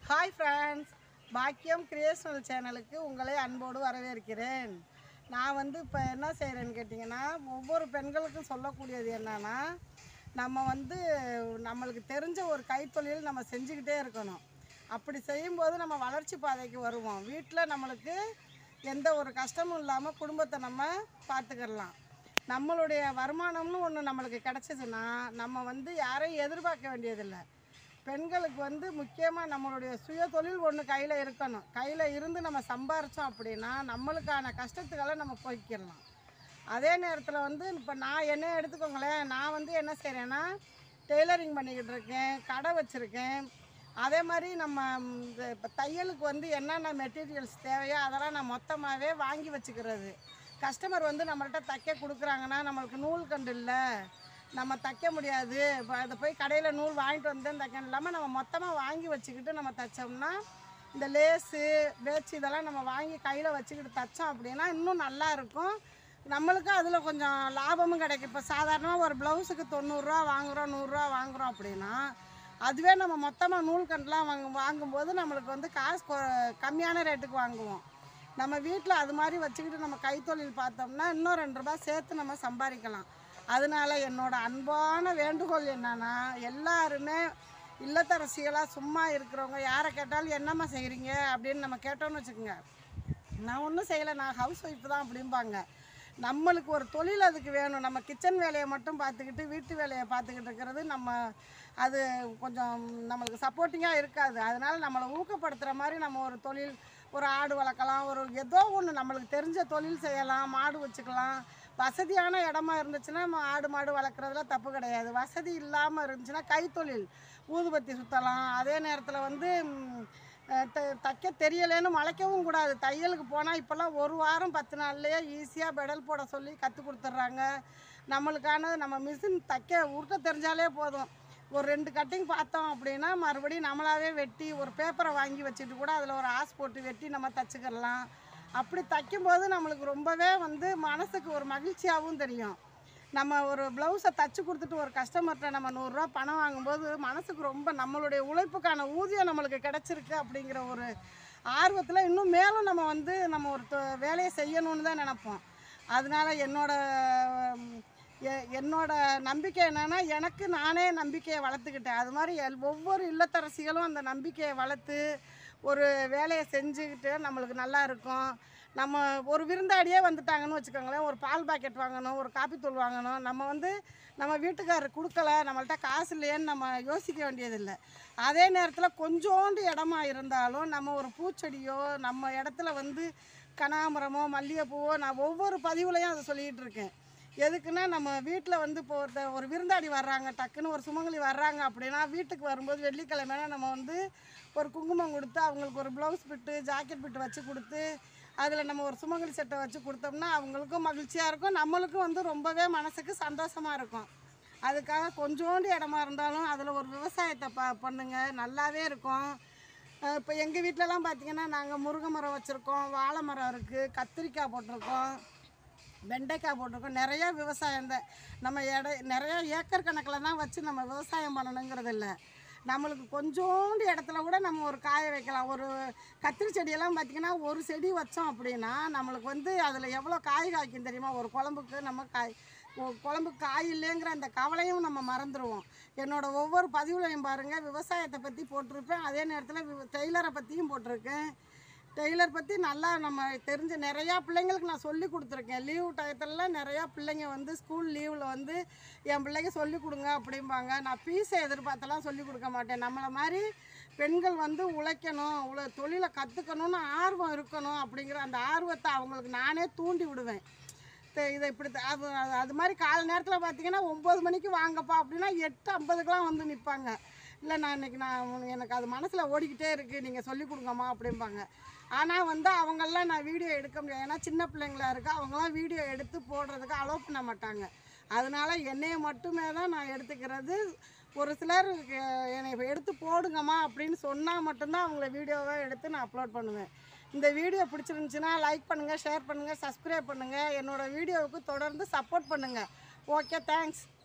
hi friends பாக்கியம் creational சேனலுக்கு உங்களை அன்போடு வரவேற்கிறேன் நான் வந்து இப்போ என்ன செய்கிறேன்னு கேட்டிங்கன்னா ஒவ்வொரு பெண்களுக்கும் சொல்லக்கூடியது என்னன்னா நம்ம வந்து நம்மளுக்கு தெரிஞ்ச ஒரு கைத்தொழில் நம்ம செஞ்சுக்கிட்டே இருக்கணும் அப்படி செய்யும்போது நம்ம வளர்ச்சி பாதைக்கு வருவோம் வீட்டில் நம்மளுக்கு எந்த ஒரு கஷ்டமும் இல்லாமல் குடும்பத்தை நம்ம பார்த்துக்கிடலாம் நம்மளுடைய வருமானம்னு ஒன்று நம்மளுக்கு கிடச்சிதுன்னா நம்ம வந்து யாரையும் எதிர்பார்க்க வேண்டியதில்லை பெண்களுக்கு வந்து முக்கியமாக நம்மளுடைய சுய தொழில் ஒன்று கையில் இருக்கணும் கையில் இருந்து நம்ம சம்பாரித்தோம் அப்படின்னா நம்மளுக்கான கஷ்டத்துக்கெல்லாம் நம்ம போய்க்கிடலாம் அதே நேரத்தில் வந்து இப்போ நான் என்ன எடுத்துக்கோங்களேன் நான் வந்து என்ன செய்கிறேன்னா டெய்லரிங் பண்ணிக்கிட்டு இருக்கேன் கடை வச்சுருக்கேன் அதே மாதிரி நம்ம ம், இந்த இப்போ தையலுக்கு வந்து என்னென்ன மெட்டீரியல்ஸ் தேவையோ அதெல்லாம் நான் மொத்தமாகவே வாங்கி வச்சுக்கிறது கஸ்டமர் வந்து நம்மள்ட்ட தைக்க கொடுக்குறாங்கன்னா நம்மளுக்கு நூல் கண்டு இல்லை நம்ம தைக்க முடியாது இப்போ அதை போய் கடையில் நூல் வாங்கிட்டு வந்தேன் தைக்கணும் இல்லாமல் நம்ம மொத்தமாக வாங்கி வச்சுக்கிட்டு நம்ம தைச்சோம்னா இந்த லேஸு பேச்சு இதெல்லாம் நம்ம வாங்கி கையில் வச்சுக்கிட்டு தைச்சோம் அப்படின்னா இன்னும் நல்லா இருக்கும் நம்மளுக்கும் அதில் கொஞ்சம் லாபமும் கிடைக்கும் இப்போ சாதாரணமாக ஒரு ப்ளவுஸுக்கு தொண்ணூறுரூவா வாங்குகிறோம் நூறுரூவா வாங்குகிறோம் அப்படின்னா அதுவே நம்ம மொத்தமாக நூல் கண்டுலாம் வாங்க வாங்கும்போது நம்மளுக்கு வந்து காசு கொ- கம்மியான ரேட்டுக்கு வாங்குவோம் நம்ம வீட்டில் அது மாதிரி வச்சுக்கிட்டு நம்ம கைத்தொழில் பார்த்தோம்னா இன்னும் ரெண்டு ரூபாய் சேர்த்து நம்ம சம்பாதிக்கலாம் அதனால என்னோட அன்பான வேண்டுகோள் என்னன்னா எல்லாருமே இல்லத்தரசிகளாக சும்மா இருக்கிறவங்க யாரை கேட்டாலும் என்னம்மா செய்கிறீங்க அப்படின்னு நம்ம கேட்டோம்னு வச்சுக்கோங்க நான் ஒன்றும் செய்யலை நான் ஹவுஸ் ஒய்ஃப் தான் அப்படிம்பாங்க நம்மளுக்கு ஒரு தொழில் அதுக்கு வேணும் நம்ம கிச்சன் வேலையை மட்டும் பார்த்துக்கிட்டு வீட்டு வேலையை பார்த்துக்கிட்டு இருக்கிறது நம்ம அது கொஞ்சம் நம்மளுக்கு சப்போர்ட்டிங்காக இருக்காது அதனால் நம்மளை ஊக்கப்படுத்துகிற மாதிரி நம்ம ஒரு தொழில் ஒரு ஆடு வளர்க்கலாம் ஒரு ஏதோ ஒன்று நம்மளுக்கு தெரிஞ்ச தொழில் செய்யலாம் மாடு வச்சுக்கலாம் வசதியான இடமா இருந்துச்சுன்னா நம்ம ஆடு மாடு வளர்க்குறதுல தப்பு கிடையாது வசதி இல்லாமல் இருந்துச்சுன்னா கைத்தொழில் ஊதுபத்தி சுற்றலாம் அதே நேரத்தில் வந்து ம், அஹ் த- தைக்க தெரியலேன்னு மலைக்கவும் கூடாது தையலுக்கு போனால் இப்போல்லாம் ஒரு வாரம் பத்து நாள்லேயே ஈஸியாக பெடல் போட சொல்லி கற்றுக் கொடுத்துட்றாங்க நம்மளுக்கான நம்ம மிஷின் தைக்க உருட்ட தெரிஞ்சாலே போதும் ஒரு ரெண்டு கட்டிங் பார்த்தோம் அப்படின்னா மறுபடியும் நம்மளாவே வெட்டி ஒரு பேப்பரை வாங்கி வச்சுட்டு கூட அதில் ஒரு ஆஸ் போட்டு வெட்டி நம்ம தச்சுக்கிடலாம் அப்படி தைக்கும்போது நம்மளுக்கு ரொம்பவே வந்து மனசுக்கு ஒரு மகிழ்ச்சியாகவும் தெரியும் நம்ம ஒரு ப்ளவுஸை தச்சு கொடுத்துட்டு ஒரு கஸ்டமர்கிட்ட நம்ம நூறுரூவா பணம் வாங்கும்போது மனசுக்கு ரொம்ப நம்மளுடைய உழைப்புக்கான ஊதியம் நம்மளுக்கு கிடச்சிருக்கு அப்படிங்கிற ஒரு ஆர்வத்தில் இன்னும் மேலும் நம்ம வந்து நம்ம ஒரு தொ- வேலையை செய்யணும்னு தான் நினப்போம் அதனால என்னோட ம், எ- என்னோட நம்பிக்கை என்னன்னா எனக்கு நானே நம்பிக்கையை வளர்த்துக்கிட்டேன் அது மாதிரி எல் ஒவ்வொரு இல்லத்தரசிகளும் அந்த நம்பிக்கையை வளர்த்து ஒரு வேலையை செஞ்சுக்கிட்டு நம்மளுக்கு நல்லா இருக்கும் நம்ம ஒரு விருந்தாடியே வந்துட்டாங்கன்னு வச்சுக்கோங்களேன் ஒரு பால் பாக்கெட் வாங்கணும் ஒரு காப்பி தூள் வாங்கணும் நம்ம வந்து நம்ம வீட்டுக்காரர் கொடுக்கல நம்மள்ட்ட காசு இல்லையேன்னு நம்ம யோசிக்க வேண்டியதில்லை அதே நேரத்தில் கொஞ்சோண்டு இடமா இருந்தாலும் நம்ம ஒரு பூச்செடியோ நம்ம இடத்துல வந்து கனகாமரமோ மல்லிகைப்பூவோ நான் ஒவ்வொரு பதிவுலையும் அதை சொல்லிகிட்டு இருக்கேன் எதுக்குன்னா நம்ம வீட்டில் வந்து இப்போ ஒருத்த ஒரு விருந்தாடி வர்றாங்க டக்குன்னு ஒரு சுமங்கலி வர்றாங்க அப்படின்னா வீட்டுக்கு வரும்போது வெள்ளிக்கிழமைனா நம்ம வந்து ஒரு குங்குமம் கொடுத்து அவங்களுக்கு ஒரு ப்ளவுஸ் பிட்டு ஜாக்கெட் பிட்டு வச்சு கொடுத்து அதில் நம்ம ஒரு சுமங்கலி செட்டை வச்சு கொடுத்தோம்னா அவங்களுக்கும் மகிழ்ச்சியாக இருக்கும் நம்மளுக்கும் வந்து ரொம்பவே மனசுக்கு சந்தோஷமாக இருக்கும் அதுக்காக கொஞ்சோண்டு இடமா இருந்தாலும் அதில் ஒரு விவசாயத்தை ப பண்ணுங்க நல்லாவே இருக்கும் இப்போ எங்கள் வீட்டிலலாம் பார்த்தீங்கன்னா நாங்கள் முருங்கை மரம் வச்சுருக்கோம் வாழை மரம் இருக்குது கத்திரிக்காய் போட்டிருக்கோம் வெண்டைக்காய் போட்டிருக்கோம் நிறைய விவசாயம் தான் நம்ம எடை நிறைய ஏக்கர் கணக்கில் தான் வச்சு நம்ம விவசாயம் பண்ணணுங்கிறது இல்லை நம்மளுக்கு கொஞ்சோண்டு இடத்துல கூட நம்ம ஒரு காய வைக்கலாம் ஒரு கத்திரி செடியெல்லாம் பார்த்திங்கன்னா ஒரு செடி வச்சோம் அப்படின்னா நம்மளுக்கு வந்து அதில் எவ்வளோ காய் காய்க்கும் தெரியுமா ஒரு குழம்புக்கு நம்ம காய் ஒ- குழம்புக்கு காய் இல்லைங்கிற அந்த கவலையும் நம்ம மறந்துடுவோம் என்னோட ஒவ்வொரு பதிவுலையும் பாருங்கள் விவசாயத்தை பற்றி போட்டிருப்பேன் அதே நேரத்தில் டெய்லரை பற்றியும் போட்டிருக்கேன் டெய்லர் பற்றி நல்லா நம்ம தெரிஞ்ச நிறையா பிள்ளைங்களுக்கு நான் சொல்லி கொடுத்துருக்கேன் லீவு டயத்துலலாம் நிறையா பிள்ளைங்க வந்து ஸ்கூல் லீவில் வந்து என் பிள்ளைங்க சொல்லி கொடுங்க அப்படிம்பாங்க நான் ஃபீஸை எதிர்பார்த்தெல்லாம் சொல்லி கொடுக்க மாட்டேன் நம்மளை மாதிரி பெண்கள் வந்து உழைக்கணும் உழ தொழிலை கற்றுக்கணும்னு ஆர்வம் இருக்கணும் அப்படிங்கிற அந்த ஆர்வத்தை அவங்களுக்கு நானே தூண்டி விடுவேன் தெ- இதை இப்படி த- அது அது- அது மாதிரி காலை நேரத்தில் பார்த்தீங்கன்னா ஒம்பது மணிக்கு வாங்கப்பா அப்படின்னா எட்டு ஐம்பதுக்கெலாம் வந்து நிற்பாங்க இல்லை நான் இன்னைக்கு நான் உனக்கு- எனக்கு அது மனசில் ஓடிக்கிட்டே இருக்குது நீங்கள் சொல்லி கொடுங்கம்மா அப்படிம்பாங்க ஆனால் வந்து அவங்கெல்லாம் நான் வீடியோ எடுக்க முடியாது ஏன்னா சின்ன பிள்ளைங்களா இருக்கா அவங்களாம் வீடியோ எடுத்து போடுறதுக்கு அலோவ் பண்ண மாட்டாங்க அதனால என்னைய மட்டுமே தான் நான் எடுத்துக்கிறது ஒரு சிலர் அஹ், என்னை இப்ப எடுத்து போடுங்கம்மா அப்படின்னு சொன்னால் மட்டும்தான் அவங்கள வீடியோவை எடுத்து நான் அப்லோட் பண்ணுவேன் இந்த வீடியோ பிடிச்சிருந்துச்சுன்னா லைக் பண்ணுங்கள் ஷேர் பண்ணுங்கள் சப்ஸ்கிரைப் பண்ணுங்கள் என்னோடய வீடியோவுக்கு தொடர்ந்து சப்போர்ட் பண்ணுங்கள் ஓகே தேங்க்ஸ்